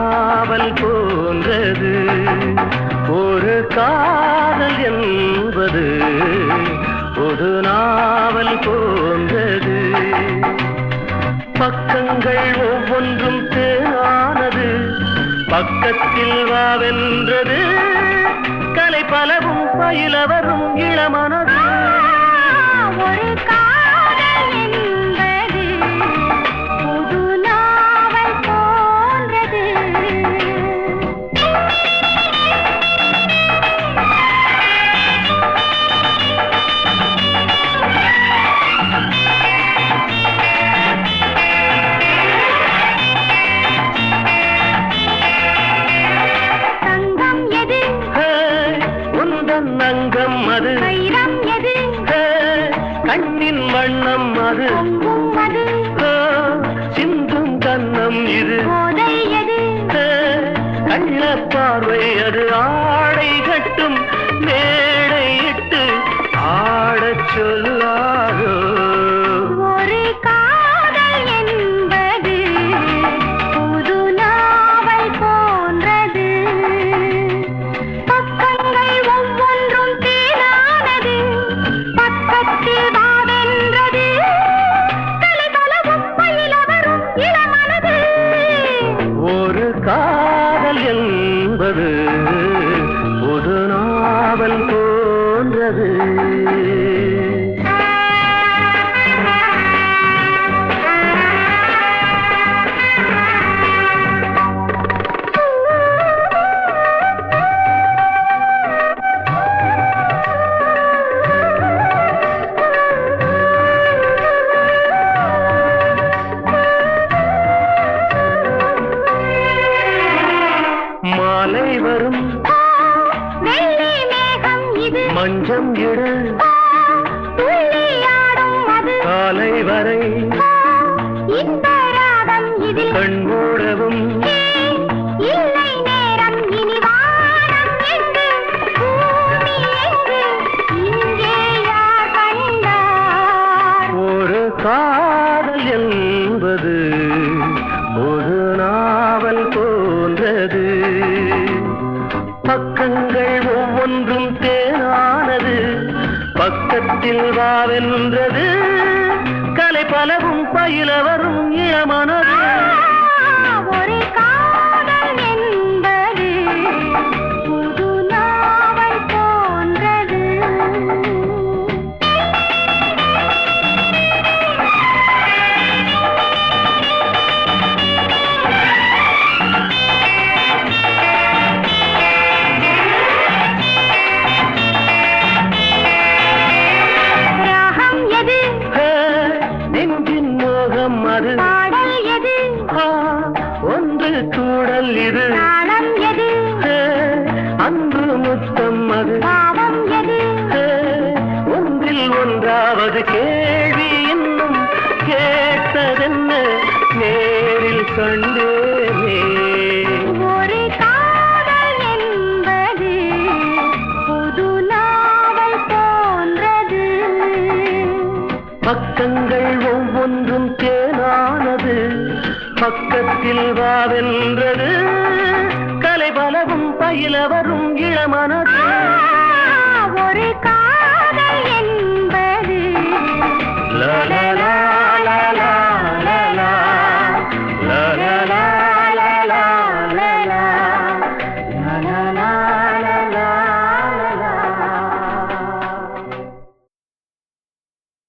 நாவல் போன்றது ஒரு காதல் என்பது ஒரு நாவல் போன்றது பக்கங்கள் ஒவ்வொன்றும் தேனானது பக்கத்தில் வாவென்றது கலை பலவும் பயிலவரும் இளமனது ஒரு காதல் என்பது புது நாவல் போன்றது தங்கம் எது ஹே, உந்தன் அங்கம் அது வைரம் எது ஹே, கண்ணின் வண்ணம் அது பொங்கும் அது ஹே, சிந்தும் கண்ணம் இது போதை எது ஹே, கள்ள பார்வை அது ஆடை கட்டும் மேடையிட்டு ஆடச் சொல்லாதோ ஒரு காதல் என்பது புது நாவல் போன்றது பக்கங்கள் ஒவ்வொன்றும் தேனானது பக்கத்தில் வாவென்றது கலைபலவும் பயிலவரும் இளமனது ஒரு காதல் என்பது புது நாவல் போன்றது மாலை வரும் வெள்ளி மேகம் இது மஞ்சம் இட துள்ளியாடும் அது காலை வரை இந்த ராகம் இதில் கண்மூடவும் இல்லை நேரம் இனி வானம் எங்கு பூமி எங்கு இங்கே யார் கண்டார் ஒரு காதல் என்பது ஒரு நாவல் போன்றது பக்கங்கள் ஒவ்வொன்றும் தேனானது பக்கத்தில் வாவென்றது கலை பலவும் பயில வரும் இளமனது ஒரு காதல் என்பது புது நாவல் போன்றது ராகம் எது ஹே, நெஞ்சின் மோகம் அது பாடல் எது ஆ, ஒன்று கூடல் இது தாளம் எது ஹே, அன்பு முத்தம் அது பாவம் எது ஹே, ஒன்றில் ஒன்றாவது கேள்வி இன்னும் கேட்டதென்ன நேரில் கண்டேனே ஒரு காதல் என்பது புது நாவல் போன்றது பக்கங்கள் ஒவ்வொன்றும் தேனானது பக்கத்தில் வாவென்றது கலை பலவும் பயில வரும் இளமனது ஒரு